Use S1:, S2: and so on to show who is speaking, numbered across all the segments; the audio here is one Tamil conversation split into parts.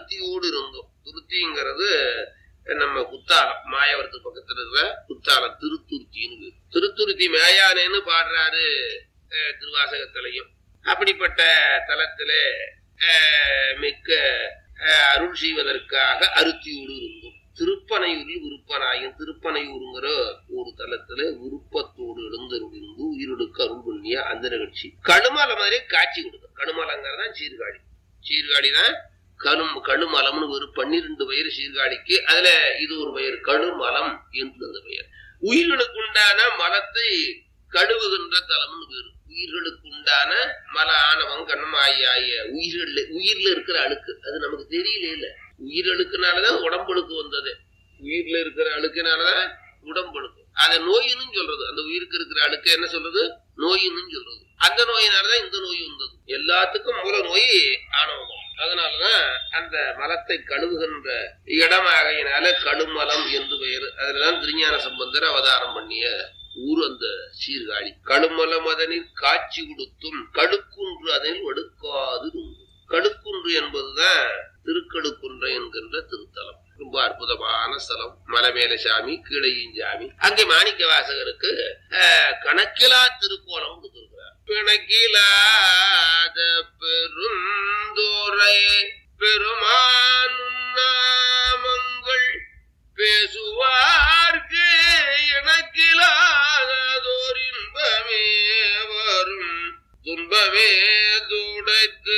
S1: அருத்தியோடு இருந்தோம் துருத்திங்கிறது நம்ம குத்தாலம் மாயவரத்துக்கு பக்கத்துல இருக்கிற குத்தாலம் திருத்துருத்தின்னு பேரு. திருத்துருத்தி மேயானேன்னு பாடுறாரு அஹ், திருவாசகத்திலையும் அப்படிப்பட்ட தலத்திலே அஹ், மிக்க அஹ், அருள் செய்வதற்காக அருத்தியோடு இருந்தோம் திருப்பனையூரில் விருப்பனாயும் திருப்பனையூருங்கிற ஒரு தலத்துல விருப்பத்தோடு எழுந்தருளிருந்து உயிரெடுக்க அருள் பண்ணிய அந்த நிகழ்ச்சி கழுமலை மாதிரி காட்சி கொடுக்கும் கழுமலைங்கிறதான் சீர்காழி சீர்காழி தான் கழும் கழுமலம்னு ஒரு பன்னிரண்டு பெயர் சீர்காழிக்கு அதுல இது ஒரு பெயர் கழுமலம் என்று அந்த பெயர் உயிர்களுக்கு உண்டான மலத்தை கழுவுகின்ற தலம்னு பேரு உயிர்களுக்கு உண்டான மல ஆணவம் கண்ணம் ஆகிய ஆகிய உயிர்கள் உயிர்ல இருக்கிற அழுக்கு அது நமக்கு தெரியல இல்ல உயிரழுக்குனாலதான் உடம்புழுக்கு வந்தது உயிர்ல இருக்கிற அழுக்குனாலதான் உடம்புழுக்கு அத நோயின்னு சொல்றது அந்த உயிருக்கு இருக்கிற அழுக்கு என்ன சொல்றது நோயின்னு சொல்றது அந்த நோயினாலதான் இந்த நோய் வந்தது எல்லாத்துக்கும் மூல நோய் ஆணவம் அதனாலதான் அந்த மலத்தை கழுவுகின்ற இடமாகையினால கழுமலம் என்று பெயர் அதுலதான் திருஞான சம்பந்தர் அவதாரம் பண்ணிய ஊர் அந்த சீர்காழி கழுமலம் அதனில் காட்சி கொடுத்தும் கடுக்குன்று அதனில் வடுக்காது நுங்கும். கடுக்குன்று என்பதுதான் திருக்கடுக்குன்றை என்கின்ற திருத்தலம் ரொம்ப அற்புதமான ஸ்தலம் மலை மேல சாமி கீழையும் சாமி அங்கே மாணிக்க வாசகருக்கு அஹ், கணக்கிலா திருக்கோலம் கொடுத்திருக்கிறார் பிணக்கிலாத பெருந்தோரை பெருமானும் நாமங்கள் பேசுவார்க்கு எனக்கிலாதோர் இன்பமே வரும் துன்பமே துடைத்து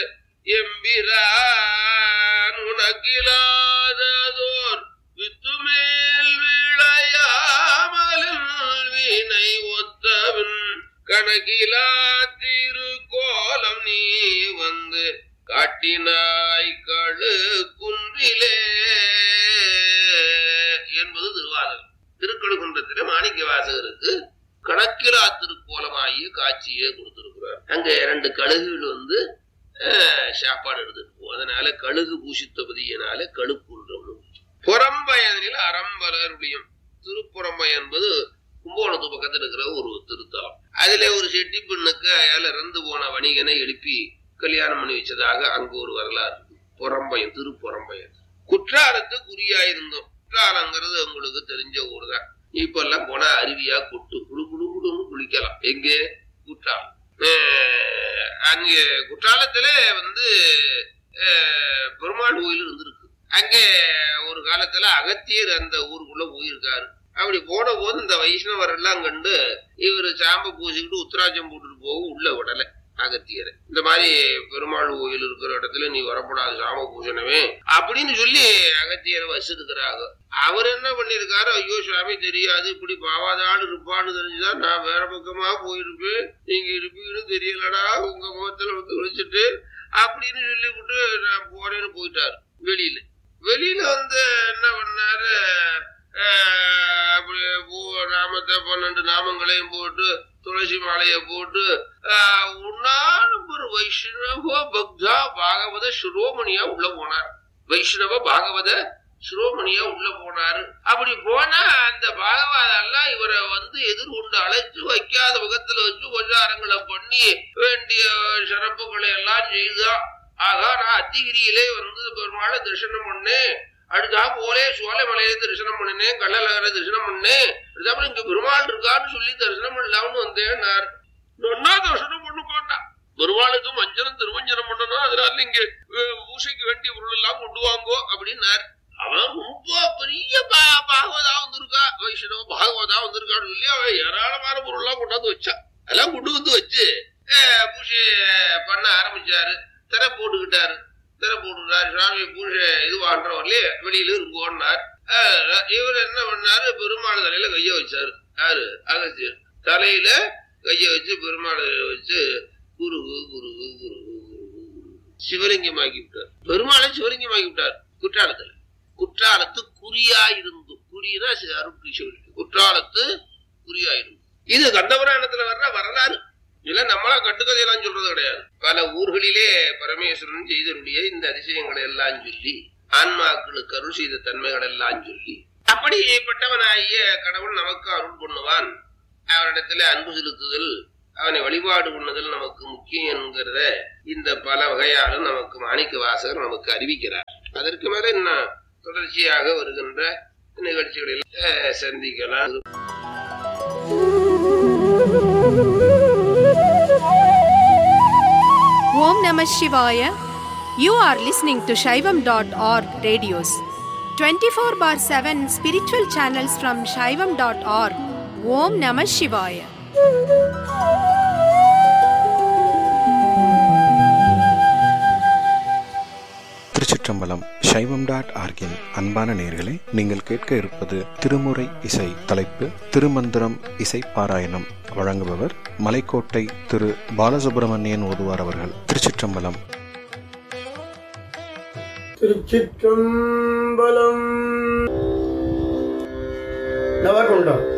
S1: எம்பிரான் உனக்கிலாததோர் வித்துமேல் விளையாமலும் வினை ஒத்தவன் கணக்கிலா திருக்கோலம் நீ வந்து காட்டினாய் கழு குன்றிலே என்பது திருவாசகம் திருக்கழுகுன்றத்திலே மாணிக்க வாசகருக்கு கணக்கிலா திருக்கோலமாகிய காட்சியை கொடுத்திருக்கிறார் அங்க இரண்டு கழுகுகள் வந்து அஹ், சாப்பாடு எடுத்துட்டு போகும் அதனால கழுகு பூசித்தபதியினால கழுக்குன்றம் புறம்பயனில் அறம்பலருடையும் திருப்புறம்பை என்பது கும்பகோணத்து பக்கத்துல இருக்கிற ஒரு திருத்தலம் அதுல ஒரு செட்டி பெண்ணுக்கு அயால இறந்து போன வணிகனை எழுப்பி கல்யாணம் பண்ணி வச்சதாக அங்க ஒரு வரலாறு இருக்கு. புறம்பயம் திருப்புறம்பயம் குற்றாலத்து குறியாயிருந்தோம் குற்றாலங்கிறது உங்களுக்கு தெரிஞ்ச ஊர் தான் இப்ப எல்லாம் போனா அருவியா கொட்டு குடு குடு குடுன்னு குளிக்கலாம் எங்க குற்றாலம் அஹ் அங்கே குற்றாலத்துல வந்து அஹ், பெருமாள் கோயில் இருந்திருக்கு அங்கே ஒரு காலத்துல அகத்தியர் அந்த ஊருக்குள்ள போயிருக்காரு அப்படி போன போது இந்த வைஷ்ணவர் எல்லாம் கண்டு இவர் சாம்ப பூசிக்கிட்டு உத்தராஜம் போட்டுட்டு போக உள்ள விடல அகத்தியரை இந்த மாதிரி பெருமாள் கோயில் இருக்கிற இடத்துல நீ வரக்கூடாது சாம பூசணமே அப்படின்னு சொல்லி அகத்தியரை வச்சிருக்கிறாங்க அவர் என்ன பண்ணிருக்காரு ஐயோ சுவாமி தெரியாது இப்படி பாவாதாடு இருப்பான்னு தெரிஞ்சுதான் நான் வேற பக்கமா போயிருப்பேன் நீங்க இருப்பீங்கன்னு தெரியலடா உங்க முகத்துல வந்து விழிச்சிட்டு அப்படின்னு சொல்லி விட்டு நான் போறேன்னு போயிட்டாரு வெளியில வெளியில வந்து என்ன பண்ணாரு ஆஹ், அப்படி பூ நாமத்தை பன்னெண்டு நாமங்களையும் போட்டு துளசி மாலையை போட்டு ஆஹ், உன்னாலும் ஒரு வைஷ்ணவ பக்தா பாகவத சிரோமணியா உள்ள போனார் வைஷ்ணவ பாகவத சிரோமணியா உள்ள போனாரு அப்படி போனா அந்த பாகவதெல்லாம் இவரை வந்து எதிர்கொண்டு அழைச்சு வைக்காத பக்கத்துல வச்சு உபச்சாரங்களை பண்ணி வேண்டிய சிறப்புகளை எல்லாம் செய்தான் ஆகா நான் அத்திகிரியிலே வந்து பெருமாளை தரிசனம் பண்ணேன் அடுத்தா போலே சோலைமலையை தரிசனம் பண்ணினேன் கள்ளழகரை தரிசனம் பண்ணேன் அதுக்கப்புறம் இங்க பெருமாள் இருக்கான்னு சொல்லி தரிசனம் பண்ணலாம்னு வந்தேன்னார் நொன்னா தரிசனம் பண்ணு போட்டான் பெருமாளுக்கு மஞ்சனம் திருமஞ்சனம் பண்ணணும் அதனால இங்க அஹ், பூசைக்கு வேண்டிய பொருள் எல்லாம் கொண்டு வாங்கோ அப்படின்னார் அவன் ரொம்ப பெரிய பா- பாகவதா வந்திருக்கா வைஷ்ணவ பாகவதா வந்திருக்கான்னு சொல்லி அவன் ஏராளமான பொருள் எல்லாம் கொண்டாந்து வச்சான் அதெல்லாம் கொண்டு வந்து வச்சு அஹ், பூஜை பண்ண ஆரம்பிச்சாரு திரை போட்டுக்கிட்டாரு திரை போட்டுக்கிட்டாரு சுவாமி பூஜை இது வாங்குறவர்லயே வெளியில இருக்கும்னார் இவர் என்ன பண்ணாரு பெருமாள் தலையில கைய வச்சாரு யாரு அகஸ்தியர் தலையில கைய வச்சு பெருமாள் வச்சு குரு குரு குரு சிவலிங்கமாக்கி விட்டார் பெருமாளை சிவலிங்கமாக்கி விட்டார் குற்றாலத்துல குற்றாலத்து குறியா இருந்தும் குறினா அருட்கு சிவலிங்கம் குற்றாலத்து குறியா இருந்தும் இது கந்தபுராணத்துல வர்ற வரலாறு இல்ல நம்மளா கட்டுக்கதையெல்லாம் சொல்றது கிடையாது பல ஊர்களிலே பரமேஸ்வரன் செய்தருடைய இந்த அதிசயங்களை எல்லாம் சொல்லி ஆன்மாக்களுக்கு அருள் செய்த தன்மைகள் எல்லாம் சொல்லி அப்படிப்பட்டவனாகிய கடவுள் நமக்கு அருள் பண்ணுவான் அவரிடத்துல அன்பு செலுத்துதல் அவனை வழிபாடு பண்ணதில் நமக்கு முக்கியம் என்கிறத இந்த பல வகையாலும் நமக்கு மாணிக்க வாசகர் நமக்கு அறிவிக்கிறார் அதற்கு மேல இன்னும் தொடர்ச்சியாக வருகின்ற நிகழ்ச்சிகளில் அஹ், சந்திக்கலாம்
S2: Om Namah Shivaya. You are listening to Shaivam.org radios. 24 bar 7 spiritual channels from Shaivam.org. Om Namah Shivaya.
S3: திருச்சிற்றம்பலம் சைவம் டாட் ஆர்கின் அன்பான நேர்களே நீங்கள் கேட்க இருப்பது திருமுறை இசை தலைப்பு திருமந்திரம் இசை பாராயணம் வழங்குபவர் மலைக்கோட்டை திரு பாலசுப்பிரமணியன் ஓதுவார் அவர்கள் திருச்சிற்றம்பலம்
S4: திருச்சிற்றம்பலம் நவகுண்டம்